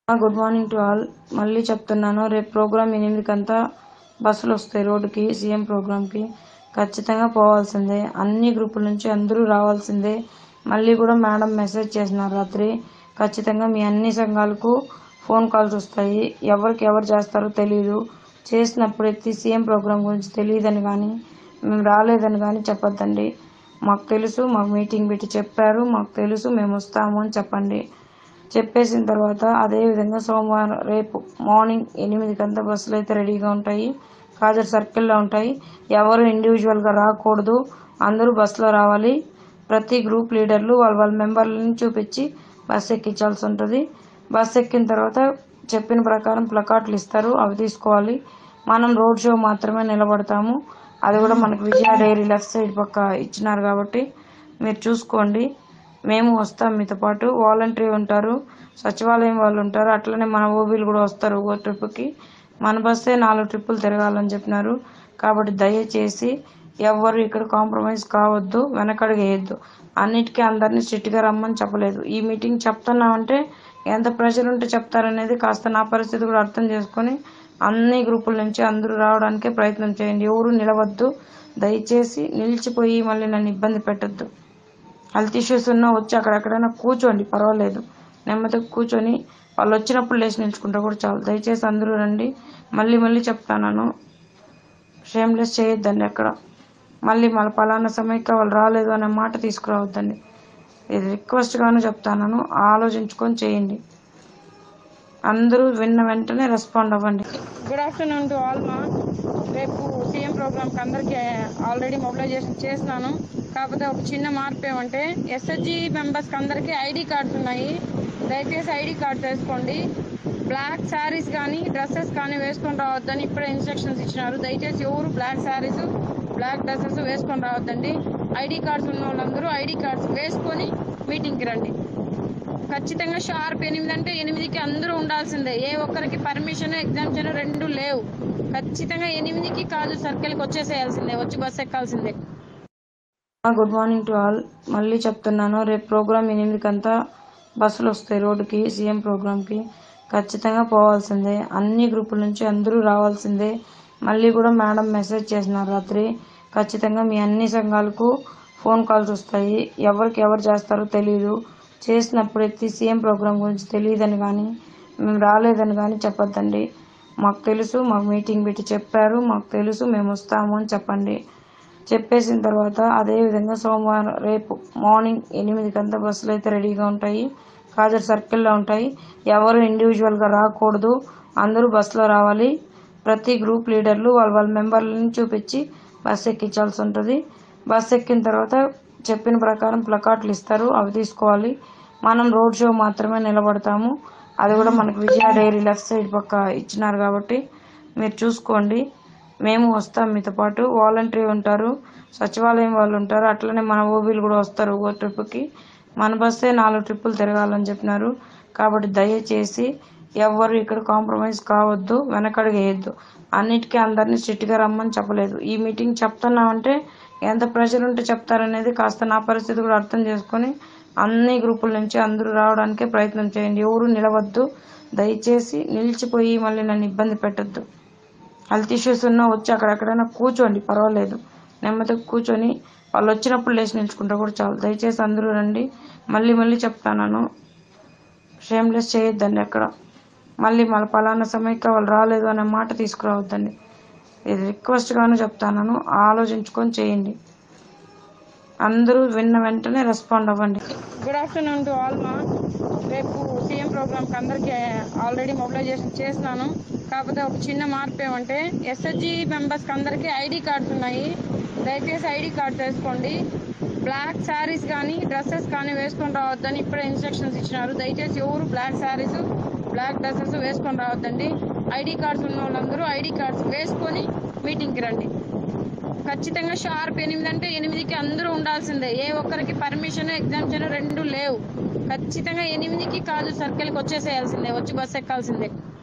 good morning to all మళ్ళీ చెప్తున్నాను రేపు ప్రోగ్రామ్ ఎనిమిదికంతా బస్సులు వస్తాయి రోడ్డుకి సీఎం ప్రోగ్రామ్కి ఖచ్చితంగా పోవాల్సిందే అన్ని గ్రూపుల నుంచి అందరూ రావాల్సిందే మళ్ళీ కూడా మేడం మెసేజ్ చేసినారు రాత్రి ఖచ్చితంగా మీ అన్ని సంఘాలకు ఫోన్ కాల్స్ వస్తాయి ఎవరికి ఎవరు చేస్తారో తెలియదు చేసినప్పుడు ఎత్తి సీఎం ప్రోగ్రామ్ గురించి తెలియదని కానీ మేము రాలేదని కానీ చెప్పొద్దండి మాకు తెలుసు మాకు మీటింగ్ పెట్టి చెప్పారు మాకు తెలుసు మేము వస్తాము అని చెప్పండి చెప్పేసిన తర్వాత అదేవిధంగా సోమవారం రేపు మార్నింగ్ ఎనిమిదికంతా బస్సులు అయితే రెడీగా ఉంటాయి కాజర్ సర్కిల్లో ఉంటాయి ఎవరు ఇండివిజువల్గా రాకూడదు అందరూ బస్సులో రావాలి ప్రతి గ్రూప్ లీడర్లు వాళ్ళ వాళ్ళ మెంబర్లను చూపించి బస్ ఎక్కించాల్సి ఉంటుంది బస్ ఎక్కిన తర్వాత చెప్పిన ప్రకారం ప్లకార్డులు ఇస్తారు అవి తీసుకోవాలి మనం రోడ్ షో మాత్రమే నిలబడతాము అది కూడా మనకు విజయ డైరీ లెఫ్ట్ సైడ్ పక్క ఇచ్చినారు కాబట్టి మీరు చూసుకోండి మేము వస్తాం మీతో పాటు వాలంటరీ ఉంటారు సచివాలయం వాళ్ళు ఉంటారు అట్లనే మన ఓబీలు కూడా వస్తారు ఒక ట్రిప్కి మన బస్సే నాలుగు ట్రిప్పులు తిరగాలని చెప్పినారు కాబట్టి దయచేసి ఎవ్వరు ఇక్కడ కాంప్రమైజ్ కావద్దు వెనకడుగు వేయద్దు అన్నిటికీ అందరినీ స్ట్రిక్ట్గా రమ్మని చెప్పలేదు ఈ మీటింగ్ చెప్తున్నామంటే ఎంత ప్రెషర్ ఉంటే చెప్తారనేది కాస్త నా పరిస్థితి కూడా అర్థం చేసుకొని అన్ని గ్రూపుల నుంచి అందరూ రావడానికే ప్రయత్నం చేయండి ఎవరు నిలవద్దు దయచేసి నిలిచిపోయి మళ్ళీ నన్ను ఇబ్బంది పెట్టద్దు హెల్త్ ఇష్యూస్ ఉన్నా వచ్చి అక్కడెక్కడైనా కూర్చోండి పర్వాలేదు నెమ్మదిగా కూర్చొని వాళ్ళు వచ్చినప్పుడు లేచి నిల్చుకుంటే కూడా చాలు దయచేసి అందరూ రండి మళ్ళీ మళ్ళీ చెప్తాను షేమ్లెస్ చేయొద్దండి అక్కడ మళ్ళీ మళ్ళీ పలానా సమయక్క వాళ్ళు రాలేదు అనే మాట తీసుకురావద్దండి ఇది రిక్వెస్ట్గాను చెప్తాను ఆలోచించుకొని చేయండి అందరూ విన్న వెంటనే రెస్పాండ్ అవ్వండి గుడ్ ఆఫ్టర్నూన్ టు ఆల్ మా రేపు సీఎం ప్రోగ్రామ్కి అందరికీ ఆల్రెడీ మొబిలైజేషన్ చేసినాను కాకపోతే ఒక చిన్న మార్పు ఏమంటే ఎస్హెచ్జి మెంబర్స్కి అందరికీ ఐడి కార్డ్స్ ఉన్నాయి దయచేసి ఐడి కార్డ్స్ వేసుకోండి బ్లాక్ శారీస్ కానీ డ్రెస్సెస్ కానీ వేసుకొని రావద్దని ఇప్పుడే ఇన్స్ట్రక్షన్స్ ఇచ్చినారు దయచేసి ఎవరు బ్లాక్ శారీస్ బ్లాక్ డ్రెస్సెస్ వేసుకొని రావద్దండి ఐడి కార్డ్స్ ఉన్న వాళ్ళందరూ ఐడి కార్డ్స్ వేసుకొని మీటింగ్కి రండి ఖచ్చితంగా షార్ప్ ఎనిమిది అంటే ఎనిమిదికి అందరూ ఉండాల్సిందే ఏ ఒక్కరికి పర్మిషన్ ఎగ్జామ్షన్ రెండు లేవు ఖచ్చితంగా ఎనిమిదికి కాదు సర్కిల్కి వచ్చేసేయాల్సిందే వచ్చి బస్ ఎక్కాల్సిందే గుడ్ మార్నింగ్ టు ఆల్ మళ్ళీ చెప్తున్నాను రేపు ప్రోగ్రామ్ ఎనిమిదికంతా బస్సులు వస్తాయి రోడ్డుకి సీఎం ప్రోగ్రామ్కి ఖచ్చితంగా పోవాల్సిందే అన్ని గ్రూపుల నుంచి అందరూ రావాల్సిందే మళ్ళీ కూడా మేడం మెసేజ్ చేసినారు రాత్రి ఖచ్చితంగా మీ అన్ని సంఘాలకు ఫోన్ కాల్స్ వస్తాయి ఎవరికి ఎవరు చేస్తారో తెలియదు చేసినప్పుడు ఎత్తి సీఎం ప్రోగ్రామ్ గురించి తెలియదని కానీ మేము రాలేదని కానీ చెప్పొద్దండి మాకు తెలుసు మాకు మీటింగ్ పెట్టి చెప్పారు మాకు తెలుసు మేము వస్తాము అని చెప్పండి చెప్పేసిన తర్వాత అదేవిధంగా సోమవారం రేపు మార్నింగ్ ఎనిమిదికంతా బస్సులు అయితే రెడీగా ఉంటాయి కాజర్ సర్కిల్లో ఉంటాయి ఎవరు ఇండివిజువల్గా రాకూడదు అందరూ బస్సులో రావాలి ప్రతి గ్రూప్ లీడర్లు వాళ్ళ వాళ్ళ మెంబర్లను చూపించి బస్ ఎక్కించాల్సి ఉంటుంది బస్ ఎక్కిన తర్వాత చెప్పిన ప్రకారం ప్లకార్డులు ఇస్తారు అవి తీసుకోవాలి మనం రోడ్ షో మాత్రమే నిలబడతాము అది కూడా మనకు విజయ డైరీ లెఫ్ట్ సైడ్ పక్క ఇచ్చినారు కాబట్టి మీరు చూసుకోండి మేము వస్తాం మీతో పాటు వాలంటరీ ఉంటారు సచివాలయం వాళ్ళు ఉంటారు అట్లనే మన ఓబీలు కూడా వస్తారు ఒక ట్రిప్కి మన బస్సే నాలుగు ట్రిప్పులు తిరగాలని చెప్పినారు కాబట్టి దయచేసి ఎవ్వరు ఇక్కడ కాంప్రమైజ్ కావద్దు వెనకడుగు వేయద్దు అన్నిటికీ అందరినీ స్ట్రిక్ట్గా రమ్మని చెప్పలేదు ఈ మీటింగ్ చెప్తున్నామంటే ఎంత ప్రెషర్ ఉంటే చెప్తారనేది కాస్త నా పరిస్థితి కూడా అర్థం చేసుకొని అన్ని గ్రూపుల నుంచి అందరూ రావడానికే ప్రయత్నం చేయండి ఎవరు నిలవద్దు దయచేసి నిలిచిపోయి మళ్ళీ నన్ను ఇబ్బంది పెట్టద్దు హెల్త్ ఇష్యూస్ ఉన్నా వచ్చి అక్కడెక్కడైనా కూర్చోండి పర్వాలేదు నెమ్మదిగా కూర్చొని వాళ్ళు వచ్చినప్పుడు లేచి నిల్చుకుంటే కూడా చాలు దయచేసి అందరూ రండి మళ్ళీ మళ్ళీ చెప్తాను షేమ్లెస్ చేయొద్దండి అక్కడ మళ్ళీ మళ్ళీ పలానా సమయక్క వాళ్ళు రాలేదు అనే మాట తీసుకురావద్దండి ఇది రిక్వెస్ట్గాను చెప్తాను ఆలోచించుకొని చేయండి అందరూ విన్న వెంటనే రెస్పాండ్ అవ్వండి గుడ్ ఆఫ్టర్నూన్ టు ఆల్ మా రేపు సీఎం ప్రోగ్రామ్కి అందరికీ ఆల్రెడీ మొబిలైజేషన్ చేసినాను కాకపోతే ఒక చిన్న మార్పు ఏమంటే ఎస్హెచ్జి మెంబర్స్కి అందరికీ ఐడి కార్డ్స్ ఉన్నాయి దయచేసి ఐడి కార్డ్స్ వేసుకోండి బ్లాక్ శారీస్ కానీ డ్రెస్సెస్ కానీ వేసుకొని రావద్దని ఇప్పుడే ఇన్స్ట్రక్షన్స్ ఇచ్చినారు దయచేసి ఎవరు బ్లాక్ శారీస్ బ్లాక్ డ్రెస్సెస్ వేసుకొని రావద్దండి ఐడి కార్డ్స్ ఉన్న వాళ్ళందరూ ఐడి కార్డ్స్ వేసుకొని మీటింగ్కి రండి ఖచ్చితంగా షార్ప్ ఎనిమిది అంటే ఎనిమిదికి అందరూ ఉండాల్సిందే ఏ ఒక్కరికి పర్మిషన్ ఎగ్జామ్షన్ రెండు లేవు ఖచ్చితంగా ఎనిమిదికి కాదు సర్కిల్కి వచ్చేసేయాల్సిందే వచ్చి బస్ ఎక్కాల్సిందే